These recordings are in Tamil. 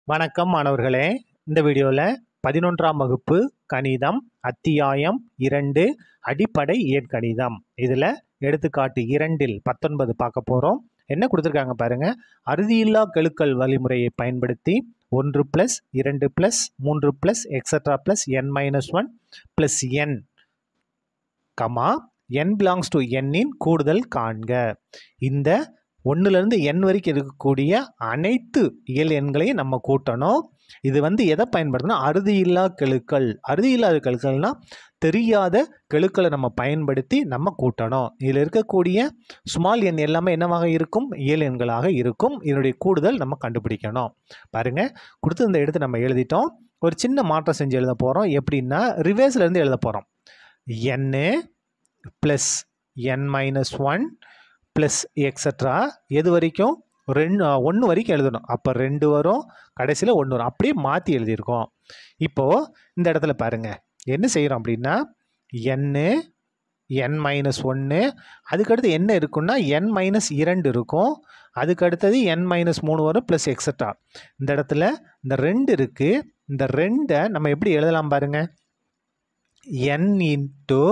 வணக்கம் மாணவர்களே இந்த வீடியோவில் பதினொன்றாம் வகுப்பு கணிதம் அத்தியாயம் இரண்டு அடிப்படை இயற்கணிதம் இதில் எடுத்துக்காட்டு இரண்டில் பத்தொன்பது பார்க்க போகிறோம் என்ன கொடுத்துருக்காங்க பாருங்க அறுதியில்லா கெழுக்கள் வழிமுறையை பயன்படுத்தி ஒன்று ப்ளஸ் இரண்டு ப்ளஸ் மூன்று plus extra plus n minus one plus n comma n belongs to எண்ணின் கூடுதல் காண்க இந்த ஒன்றுலேருந்து எண் வரைக்கும் இருக்கக்கூடிய அனைத்து இயல் எண்களையும் நம்ம கூட்டணும் இது வந்து எதை பயன்படுத்தணும் அறுதியில்லா கெழுக்கள் அறுதியில்லாத கெழுக்கள்னா தெரியாத கெழுக்களை நம்ம பயன்படுத்தி நம்ம கூட்டணும் இதில் இருக்கக்கூடிய ஸ்மால் எண் எல்லாமே என்னவாக இருக்கும் இயல் எண்களாக இருக்கும் இதனுடைய கூடுதல் நம்ம கண்டுபிடிக்கணும் பாருங்க கொடுத்து இந்த எடுத்து நம்ம எழுதிட்டோம் ஒரு சின்ன மாற்றம் செஞ்சு எழுத போகிறோம் எப்படின்னா ரிவேர்ஸ்ல இருந்து எழுத போகிறோம் என்னு plus n minus one plus extra எது வரைக்கும் ரெண்டு ஒன்று வரைக்கும் எழுதணும் அப்போ ரெண்டு வரும் கடைசியில் ஒன்று வரும் அப்படியே மாற்றி எழுதியிருக்கோம் இப்போது இந்த இடத்துல பாருங்கள் என்ன செய்கிறோம் அப்படின்னா என்னு என் மைனஸ் ஒன்று அதுக்கடுத்து என்ன இருக்குன்னா என் மைனஸ் இரண்டு இருக்கும் அதுக்கு அடுத்தது என் மைனஸ் மூணு வரும் ப்ளஸ் எக்ஸட்ரா இந்த இடத்துல இந்த ரெண்டு இருக்குது இந்த ரெண்டை நம்ம எப்படி எழுதலாம் பாருங்கள் என் இன்ட்டு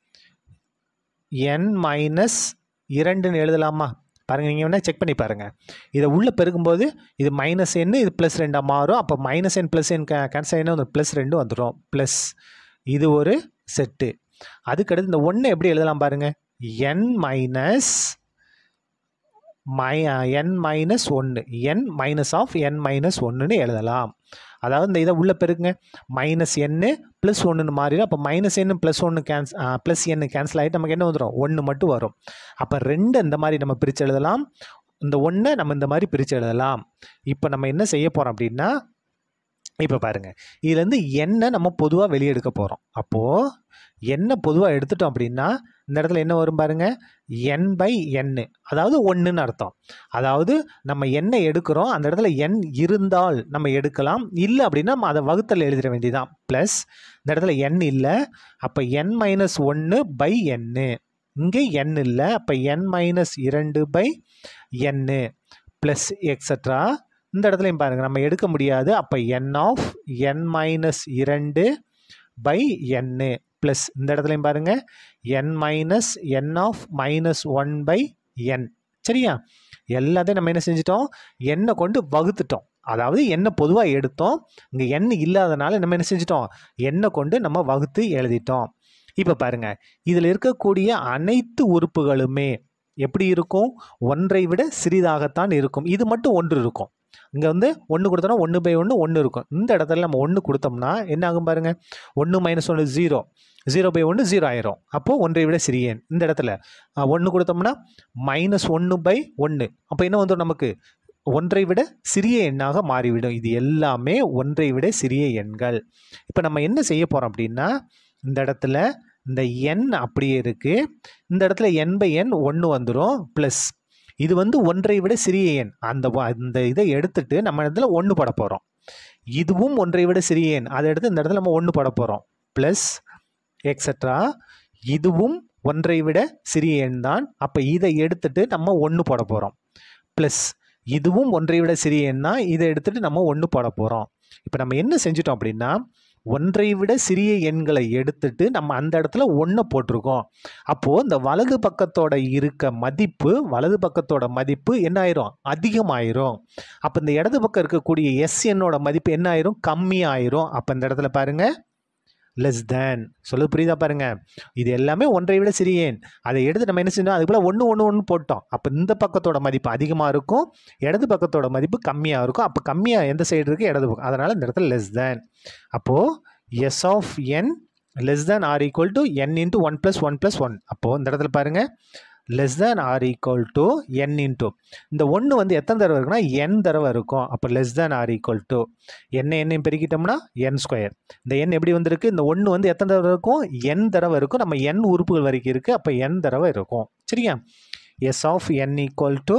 என் மைனஸ் இரண்டுன்னு எழுதலாமா பாருங்கள் நீங்கள் வேணால் செக் பண்ணி பாருங்கள் இதை உள்ளே பெருக்கும்போது இது மைனஸ் எண்ணு இது ப்ளஸ் ரெண்டாக மாறும் அப்போ minus n plus n cancel என்ன வந்து ப்ளஸ் ரெண்டு வந்துடும் ப்ளஸ் இது ஒரு செட்டு அதுக்கடுத்து இந்த ஒன்று எப்படி எழுதலாம் பாருங்கள் என் மைனஸ் மை என் மைனஸ் ஒன்று n minus of n minus ஒன்றுன்னு எழுதலாம் அதாவது இந்த இதை உள்ளே பெருக்குங்க மைனஸ் என்னு ப்ளஸ் ஒன்றுன்னு மாறிடும் அப்போ மைனஸ் என்னு ப்ளஸ் ஒன்று கேன்ஸ் ப்ளஸ் என்னு கேன்சல் ஆகிட்டு நமக்கு என்ன வந்துடும் ஒன்று மட்டும் வரும் அப்போ ரெண்டு இந்த மாதிரி நம்ம பிரித்து எழுதலாம் இந்த ஒன்றை நம்ம இந்த மாதிரி பிரித்து எழுதலாம் இப்போ நம்ம என்ன செய்ய போகிறோம் அப்படின்னா இப்போ பாருங்கள் இதுலேருந்து எண்ணை நம்ம பொதுவாக வெளியே எடுக்க போகிறோம் அப்போது எண்ணெய் பொதுவாக எடுத்துட்டோம் அப்படின்னா இந்த இடத்துல என்ன வரும் பாருங்க என் பை எண்ணு அதாவது ஒன்றுன்னு அர்த்தம் அதாவது நம்ம எண்ணெய் எடுக்கிறோம் அந்த இடத்துல எண் இருந்தால் நம்ம எடுக்கலாம் இல்லை அப்படின்னா நம்ம அதை வகுத்தல் எழுதிட வேண்டியதான் ப்ளஸ் இந்த இடத்துல எண் இல்லை அப்போ என் மைனஸ் ஒன்று பை எண்ணு இங்கே எண் இல்லை அப்போ என் மைனஸ் இரண்டு பை எண்ணு ப்ளஸ் எக்ஸட்ரா இந்த இடத்துலையும் பாருங்கள் நம்ம எடுக்க முடியாது அப்போ என் ஆஃப் என் மைனஸ் இரண்டு பை என்னு ப்ளஸ் இந்த இடத்துலையும் பாருங்கள் n minus n of minus one by n சரியா எல்லாத்தையும் நம்ம என்ன செஞ்சிட்டோம் எண்ணை கொண்டு வகுத்துட்டோம் அதாவது எண்ணெய் பொதுவாக எடுத்தோம் இங்கே எண்ணெய் இல்லாதனால நம்ம என்ன செஞ்சிட்டோம் எண்ணெய் கொண்டு நம்ம வகுத்து எழுதிட்டோம் இப்போ பாருங்கள் இதில் இருக்கக்கூடிய அனைத்து உறுப்புகளுமே எப்படி இருக்கும் ஒன்றை விட சிறிதாகத்தான் இருக்கும் இது மட்டும் ஒன்று இருக்கும் இங்கே வந்து ஒன்று கொடுத்தோன்னா ஒன்று பை ஒன்று ஒன்று இருக்கும் இந்த இடத்துல நம்ம ஒன்று கொடுத்தோம்னா என்ன ஆகும் பாருங்கள் ஒன்று மைனஸ் ஒன்று ஜீரோ ஜீரோ பை ஒன்று ஜீரோ ஆயிரும் அப்போது ஒன்றை விட சிறிய எண் இந்த இடத்துல ஒன்று கொடுத்தோம்னா மைனஸ் ஒன்று பை ஒன்று அப்போ என்ன வந்துடும் நமக்கு ஒன்றை விட சிறிய எண்ணாக மாறிவிடும் இது எல்லாமே ஒன்றை விட சிறிய எண்கள் இப்போ நம்ம என்ன செய்ய போகிறோம் அப்படின்னா இந்த இடத்துல இந்த எண் அப்படியே இருக்குது இந்த இடத்துல என் பை எண் ஒன்று வந்துடும் ப்ளஸ் இது வந்து ஒன்றை விட சிறிய எண் அந்த அந்த இதை எடுத்துட்டு நம்ம இடத்துல ஒன்று போட போகிறோம் இதுவும் ஒன்றை விட சிறிய எண் அதை எடுத்து இந்த இடத்துல நம்ம ஒன்று போட போகிறோம் ப்ளஸ் எக்ஸட்ரா இதுவும் ஒன்றை விட சிறிய எண் தான் அப்போ இதை எடுத்துட்டு நம்ம ஒன்று போட போகிறோம் ப்ளஸ் இதுவும் ஒன்றை விட சிறிய எண் தான் இதை எடுத்துட்டு நம்ம ஒன்று போட போகிறோம் இப்போ நம்ம என்ன செஞ்சிட்டோம் அப்படின்னா ஒன்றை விட சிறிய எண்களை எடுத்துட்டு நம்ம அந்த இடத்துல ஒன்றை போட்டிருக்கோம் அப்போது இந்த வலது பக்கத்தோட இருக்க மதிப்பு வலது பக்கத்தோட மதிப்பு என்ன ஆயிரும் அதிகமாயிரும் அப்போ இந்த இடது பக்கம் இருக்கக்கூடிய எஸ் என்னோட மதிப்பு என்ன ஆயிரும் கம்மியாயிரும் அப்போ இந்த இடத்துல பாருங்க லெஸ் தேன் சொல்லு புரியுதா பாருங்க இது எல்லாமே ஒன்றை விட சிறிய எண் அதை எடுத்து நம்ம என்ன செஞ்சோம் அதுக்குள்ள ஒன்று ஒன்று ஒன்று போட்டோம் அப்போ இந்த பக்கத்தோட மதிப்பு அதிகமாக இருக்கும் இடது பக்கத்தோட மதிப்பு கம்மியாக இருக்கும் அப்போ கம்மியாக எந்த சைடு இருக்குது இடது பக்கம் அதனால் இந்த இடத்துல லெஸ் தேன் அப்போது S of n less than or equal to n into one plus one plus one அப்போது இந்த இடத்துல பாருங்கள் less than or equal to n into இந்த ஒன்று வந்து எத்தனை தடவை இருக்குன்னா என் தடவை இருக்கும் அப்போ less than or equal to என்ன எண்ணையும் பெருக்கிட்டோம்னா என் ஸ்கொயர் இந்த எண் எப்படி வந்திருக்கு இந்த ஒன்று வந்து எத்தனை தடவை இருக்கும் என் தடவை இருக்கும் நம்ம என் உறுப்புகள் வரைக்கும் இருக்குது அப்போ என் தடவை இருக்கும் சரியா S of n equal to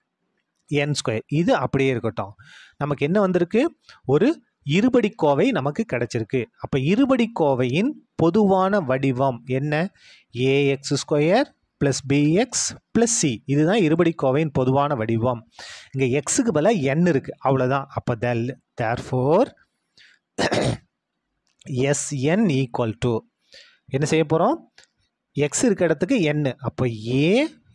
n square இது அப்படியே இருக்கட்டும் நமக்கு என்ன வந்திருக்கு ஒரு இருபடிக்கோவை நமக்கு கிடைச்சிருக்கு அப்போ இருபடிக்கோவையின் பொதுவான வடிவம் என்ன a x square plus b x plus c இதுதான் இருபடிக்கோவையின் பொதுவான வடிவம் இங்கே எக்ஸுக்கு பதிலாக என் இருக்குது அவ்வளோதான் அப்போ தெல் therefore S n equal to என்ன செய்ய போகிறோம் எக்ஸ் இருக்க இடத்துக்கு என் அப்போ a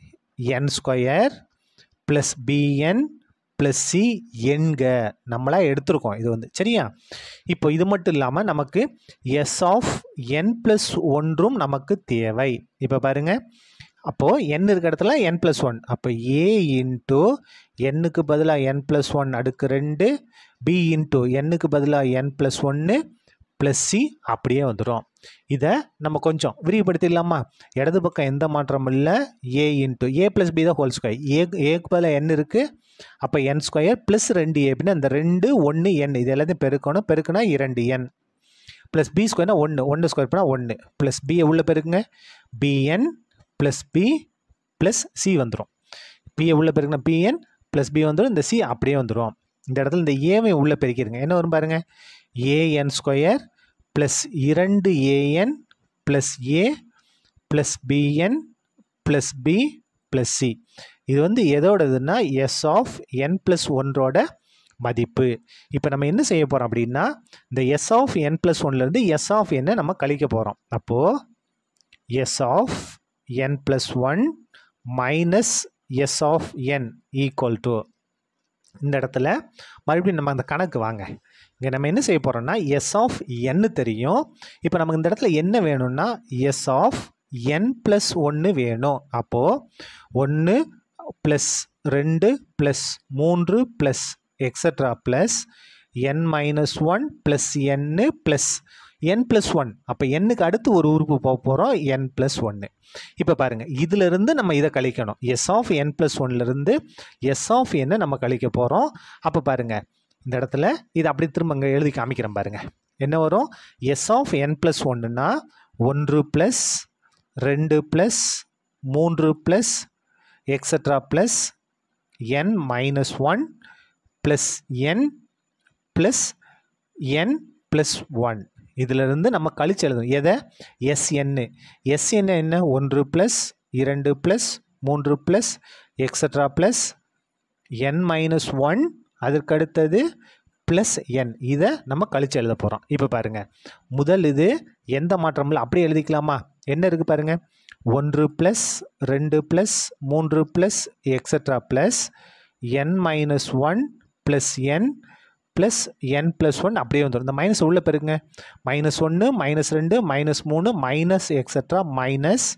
n square plus b n plus c எண்க நம்மளா எடுத்திருக்கோம் இது வந்து சரியா இப்போ இது மட்டும் இல்லாமல் நமக்கு எஸ் ஆஃப் என் ப்ளஸ் ஒன்றும் நமக்கு தேவை இப்போ பாருங்க அப்போது என் இருக்க இடத்துல என் ப்ளஸ் ஒன் அப்போ ஏ இன்ட்டு எண்ணுக்கு பதிலாக என் ப்ளஸ் ஒன் அடுக்கு ரெண்டு பி இன்ட்டு எண்ணுக்கு பதிலாக என் ப்ளஸ் ஒன்று ப்ளஸ் சி அப்படியே வந்துடும் இதை நம்ம கொஞ்சம் விரிவுபடுத்திடலாமா இடது பக்கம் எந்த மாற்றமும் இல்லை a into a plus b தான் ஹோல் ஸ்கொயர் ஏ ஏக்கு பதிலாக என் இருக்குது அப்போ என் ஸ்கொயர் ப்ளஸ் ரெண்டு ஏ அப்படின்னா இந்த ரெண்டு ஒன்று என் இது எல்லாத்தையும் பெருக்கணும் பெருக்குனா இரண்டு என் ப்ளஸ் பி ஸ்கொயர்னா ஒன்று ஒன்று ஸ்கொயர் பண்ணால் ஒன்று ப்ளஸ் பியை உள்ள பெருக்குங்க b n plus b plus c வந்துடும் பியை உள்ள பெருக்குனா பிஎன் ப்ளஸ் பி வந்துடும் இந்த சி அப்படியே வந்துடும் இந்த இடத்துல இந்த ஏவை உள்ளே பெருக்கிடுங்க என்ன வரும் பாருங்கள் ஏஎன் ஸ்கொயர் ப்ளஸ் இரண்டு a n plus a plus b n plus b plus c இது வந்து எதோடதுன்னா எஸ் ஆஃப் என் ப்ளஸ் ஒன்றோட மதிப்பு இப்போ நம்ம என்ன செய்ய போகிறோம் அப்படின்னா இந்த எஸ் ஆஃப் என் ப்ளஸ் ஒன்லேருந்து எஸ் ஆஃப் என்னை நம்ம கழிக்க போகிறோம் அப்போது S of n plus one minus S of n equal to இந்த இடத்துல மறுபடியும் நம்ம அந்த கணக்கு வாங்க இங்கே நம்ம என்ன செய்ய போகிறோம்னா எஸ் ஆஃப் என்னு தெரியும் இப்போ நமக்கு இந்த இடத்துல என்ன வேணும்னா எஸ் ஆஃப் என் ப்ளஸ் ஒன்று வேணும் அப்போது ஒன்று ப்ளஸ் ரெண்டு ப்ளஸ் மூன்று plus extra plus n minus one plus n plus n plus one அப்போ எண்ணுக்கு அடுத்து ஒரு உறுப்பு போக போகிறோம் என் ப்ளஸ் ஒன்று இப்போ பாருங்கள் இதிலிருந்து நம்ம இதை கழிக்கணும் எஸ் ஆஃப் என் ப்ளஸ் ஒன்லேருந்து எஸ் ஆஃப் என்ன நம்ம கழிக்க போகிறோம் அப்போ பாருங்கள் இந்த இடத்துல இது அப்படி திரும்ப இங்கே எழுதி காமிக்கிறேன் பாருங்கள் என்ன வரும் எஸ் ஆஃப் என் ப்ளஸ் ஒன்றுனா ஒன்று ப்ளஸ் ரெண்டு ப்ளஸ் மூன்று plus extra plus n minus one plus n plus n plus one இதிலிருந்து நம்ம கழிச்சு எழுதணும் எதை எஸ்என்னு எஸ்என் என்ன ஒன்று ப்ளஸ் இரண்டு ப்ளஸ் மூன்று plus extra plus n minus one அதற்கு அடுத்தது ப்ளஸ் என் இதை நம்ம கழிச்சு எழுத போகிறோம் இப்போ பாருங்கள் முதல் இது எந்த மாற்றமும் இல்லை அப்படியே எழுதிக்கலாமா என்ன இருக்குது பாருங்கள் ஒன்று ப்ளஸ் ரெண்டு ப்ளஸ் மூன்று plus extra plus n minus one plus n plus n plus one அப்படியே வந்துடும் இந்த மைனஸ் உள்ள பெருக்குங்க மைனஸ் ஒன்று மைனஸ் ரெண்டு மைனஸ் மூணு minus extra minus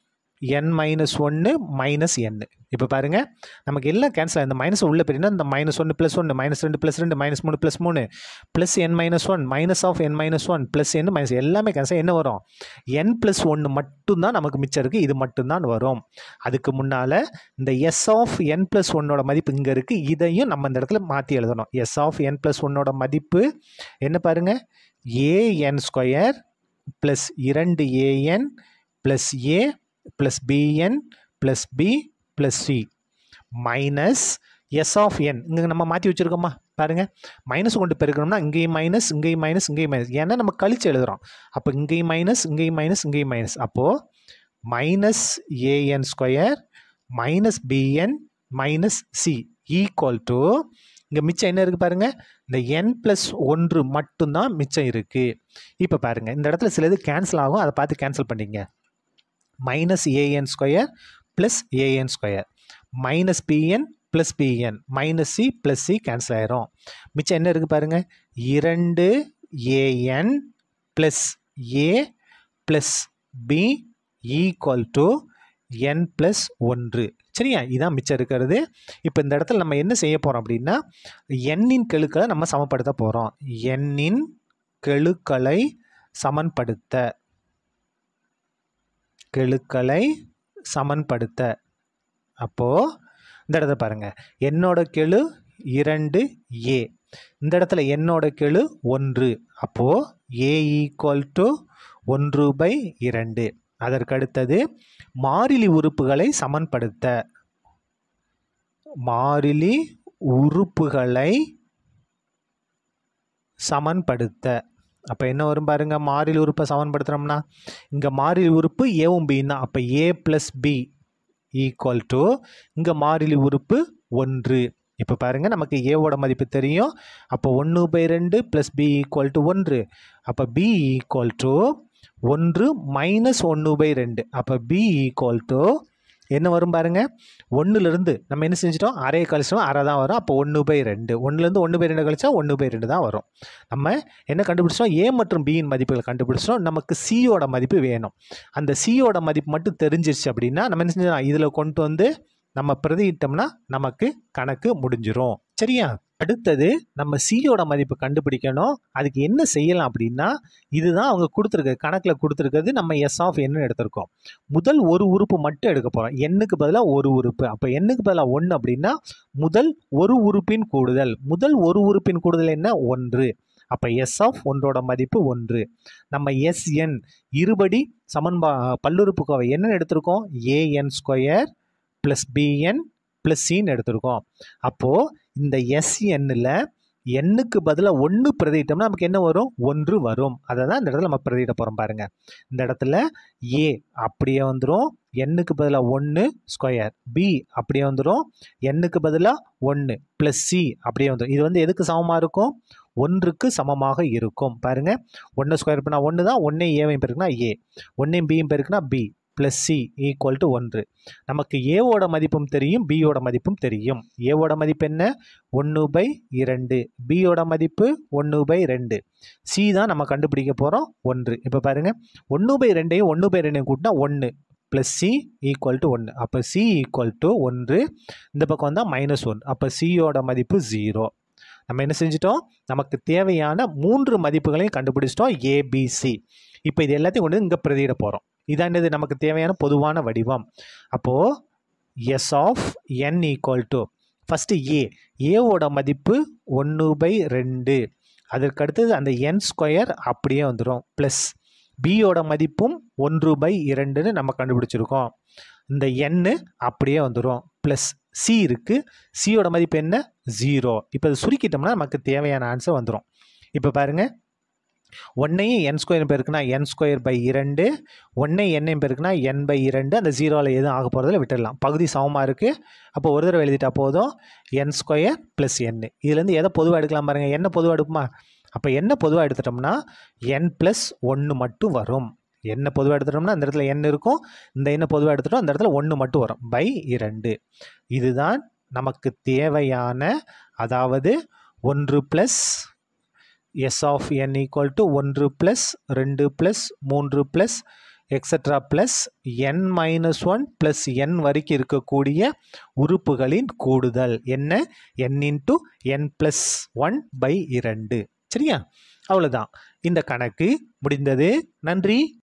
n minus ஒன்று மைனஸ் என் இப்போ பாருங்கள் நமக்கு எல்லாம் கேன்சல் இந்த மைனஸ் உள்ள பெரியனா இந்த மைனஸ் ஒன்று ப்ளஸ் ஒன்று மைனஸ் ரெண்டு ப்ளஸ் ரெண்டு மைனஸ் மூணு ப்ளஸ் மூணு plus n minus one minus of n minus one plus n minus எல்லாமே கேன்சல் என்ன வரும் என் ப்ளஸ் ஒன்று மட்டும்தான் நமக்கு மிச்சம் இருக்குது இது மட்டும்தான் வரும் அதுக்கு முன்னால் இந்த எஸ் ஆஃப் என் ப்ளஸ் ஒன்னோட மதிப்பு இங்கே இருக்குது இதையும் நம்ம இந்த இடத்துல மாற்றி எழுதணும் எஸ் ஆஃப் என் ப்ளஸ் ஒன்னோட மதிப்பு என்ன பாருங்கள் ஏஎன் ஸ்கொயர் ப்ளஸ் இரண்டு a n plus a plus b n plus b plus c minus S of n இங்கே நம்ம மாற்றி வச்சுருக்கோமா பாருங்கள் மைனஸ் கொண்டு பெருக்கணும்னா இங்கேயும் மைனஸ் இங்கேயும் மைனஸ் இங்கேயும் மைனஸ் ஏன்னா நம்ம கழிச்சு எழுதுகிறோம் அப்போ இங்கேயும் மைனஸ் இங்கேயும் மைனஸ் இங்கேயும் மைனஸ் அப்போது minus a n square minus b n minus c equal to இங்கே மிச்சம் என்ன இருக்குது பாருங்கள் இந்த என் ப்ளஸ் ஒன்று மட்டும்தான் மிச்சம் இருக்குது இப்போ பாருங்கள் இந்த இடத்துல சிலது கேன்சல் ஆகும் அதை பார்த்து கேன்சல் பண்ணிங்க minus a n square plus a n square minus b n plus b n minus c plus c cancel ஆயிரும் மிச்சம் என்ன இருக்குது பாருங்கள் இரண்டு a n plus a plus b equal to n plus ஒன்று சரியா இதான் மிச்சம் இருக்கிறது இப்போ இந்த இடத்துல நம்ம என்ன செய்ய போகிறோம் அப்படின்னா எண்ணின் கெழுக்களை நம்ம சமப்படுத்த போகிறோம் எண்ணின் கெழுக்களை சமன்படுத்த கெழுக்களை சமன்படுத்த அப்போது இந்த இடத்துல பாருங்கள் என்னோட கெழு இரண்டு ஏ இந்த இடத்துல என்னோட கெழு ஒன்று அப்போது ஏ ஈக்குவல் டு ஒன்று பை இரண்டு அதற்கு அடுத்தது மாறிலி உறுப்புகளை சமன்படுத்த மாறிலி உறுப்புகளை சமன்படுத்த அப்போ என்ன வரும் பாருங்க மாறிலி உறுப்பை சமன்படுத்துகிறோம்னா இங்கே மாறிலி உறுப்பு ஏவும் பின்னா அப்போ a plus b equal to இங்கே மாறிலி உறுப்பு ஒன்று இப்போ பாருங்கள் நமக்கு ஏவோட மதிப்பு தெரியும் அப்போ ஒன்று பை ரெண்டு ப்ளஸ் பி ஈக்குவல் டு ஒன்று அப்போ பி ஈக்குவல் டு ஒன்று மைனஸ் ஒன்று பை ரெண்டு அப்போ பி ஈக்குவல் டு என்ன வரும் பாருங்க ஒன்றுலேருந்து நம்ம என்ன செஞ்சிட்டோம் அரையை கழிச்சோம் அரை தான் வரும் அப்போ ஒன்று பை ரெண்டு ஒன்றுலேருந்து ஒன்று பை ரெண்டு கழிச்சா ஒன்று பை ரெண்டு தான் வரும் நம்ம என்ன கண்டுபிடிச்சோம் ஏ மற்றும் பியின் மதிப்புகளை கண்டுபிடிச்சோம் நமக்கு சியோட மதிப்பு வேணும் அந்த சியோட மதிப்பு மட்டும் தெரிஞ்சிருச்சு அப்படின்னா நம்ம என்ன செஞ்சோம் இதில் கொண்டு வந்து நம்ம பிரதியிட்டோம்னா நமக்கு கணக்கு முடிஞ்சிரும் சரியா அடுத்தது நம்ம சியோட மதிப்பு கண்டுபிடிக்கணும் அதுக்கு என்ன செய்யலாம் அப்படின்னா இதுதான் அவங்க கொடுத்துருக்குது கணக்கில் கொடுத்துருக்கிறது நம்ம எஸ் ஆஃப் என்ன எடுத்திருக்கோம் முதல் ஒரு உறுப்பு மட்டும் எடுக்க போகிறோம் எண்ணுக்கு பதிலாக ஒரு உறுப்பு அப்போ எண்ணுக்கு பதிலாக ஒன்று அப்படின்னா முதல் ஒரு உறுப்பின் கூடுதல் முதல் ஒரு உறுப்பின் கூடுதல் என்ன ஒன்று அப்போ எஸ் ஆஃப் ஒன்றோட மதிப்பு ஒன்று நம்ம எஸ்என் இருபடி சமன்பா பல்லுறுப்புக்கோவை என்ன எடுத்திருக்கோம் a n square plus b n plus சின்னு எடுத்திருக்கோம் அப்போது இந்த எஸ்என்னில் எண்ணுக்கு பதிலாக ஒன்று பிரதியிட்டோம்னா நமக்கு என்ன வரும் ஒன்று வரும் அதை தான் இந்த இடத்துல நம்ம பிரதியிட போகிறோம் பாருங்கள் இந்த இடத்துல ஏ அப்படியே வந்துடும் எண்ணுக்கு பதிலாக ஒன்று ஸ்கொயர் பி அப்படியே வந்துடும் எண்ணுக்கு பதிலாக ஒன்று ப்ளஸ் சி அப்படியே வந்துடும் இது வந்து எதுக்கு சமமாக இருக்கும் ஒன்றுக்கு சமமாக இருக்கும் பாருங்க ஒன்று ஸ்கொயர் பண்ணால் ஒன்று தான் ஒன்றே ஏவையும் பெருக்குனா ஏ ஒன்றையும் பியும் பெருக்குனா b plus c equal to ஒன்று நமக்கு ஏவோட மதிப்பும் தெரியும் பியோட மதிப்பும் தெரியும் ஏவோட மதிப்பு என்ன ஒன்று பை இரண்டு பியோட மதிப்பு ஒன்று பை ரெண்டு சி தான் நம்ம கண்டுபிடிக்க போகிறோம் ஒன்று இப்போ பாருங்கள் ஒன்று பை ரெண்டையும் ஒன்று பை ரெண்டையும் கூட்டினா ஒன்று ப்ளஸ் சி ஈக்குவல் டு ஒன்று அப்போ சி ஈக்குவல் டு ஒன்று இந்த பக்கம் வந்தால் மைனஸ் ஒன் அப்போ சியோட மதிப்பு ஜீரோ நம்ம என்ன செஞ்சிட்டோம் நமக்கு தேவையான மூன்று மதிப்புகளையும் கண்டுபிடிச்சிட்டோம் ஏபிசி இப்போ இது எல்லாத்தையும் கொண்டு இங்கே பிரதியிட போகிறோம் இதான் என்னது நமக்கு தேவையான பொதுவான வடிவம் அப்போது S of n equal to first a ஏவோட மதிப்பு ஒன்று பை ரெண்டு அதற்கு அடுத்தது அந்த என் ஸ்கொயர் அப்படியே வந்துடும் ப்ளஸ் பியோட மதிப்பும் ஒன்று பை இரண்டுன்னு நம்ம கண்டுபிடிச்சிருக்கோம் இந்த எண்ணு அப்படியே வந்துடும் ப்ளஸ் சி இருக்குது சியோட மதிப்பு என்ன ஜீரோ இப்போ இது சுருக்கிட்டோம்னா நமக்கு தேவையான ஆன்சர் வந்துடும் இப்போ பாருங்கள் ஒன்னையும் என் ஸ்கொயர் பெருக்குனா என் ஸ்கொயர் பை இரண்டு ஒன்றை எண்ணையும் பெருக்குனா என் பை இரண்டு அந்த ஜீரோவில் எதுவும் ஆக போகிறதில்ல விட்டுடலாம் பகுதி சமமாக இருக்குது அப்போ ஒரு தடவை எழுதிட்டா போதும் என் ஸ்கொயர் ப்ளஸ் என் இதுலேருந்து எதை பொதுவாக எடுக்கலாம் பாருங்கள் என்ன பொதுவாக எடுக்குமா அப்போ என்ன பொதுவாக எடுத்துட்டோம்னா என் ப்ளஸ் ஒன்று மட்டும் வரும் என்ன பொதுவாக எடுத்துட்டோம்னா இந்த இடத்துல என் இருக்கும் இந்த எண்ணை பொதுவாக எடுத்துட்டோம் அந்த இடத்துல ஒன்று மட்டும் வரும் பை இரண்டு இதுதான் நமக்கு தேவையான அதாவது ஒன்று plus S of n equal to ஒன்று ப்ளஸ் ரெண்டு ப்ளஸ் மூன்று plus extra plus n minus one plus n வரைக்கும் இருக்கக்கூடிய உறுப்புகளின் கூடுதல் என்ன n into n plus one by இரண்டு சரியா அவ்வளோதான் இந்த கணக்கு முடிந்தது நன்றி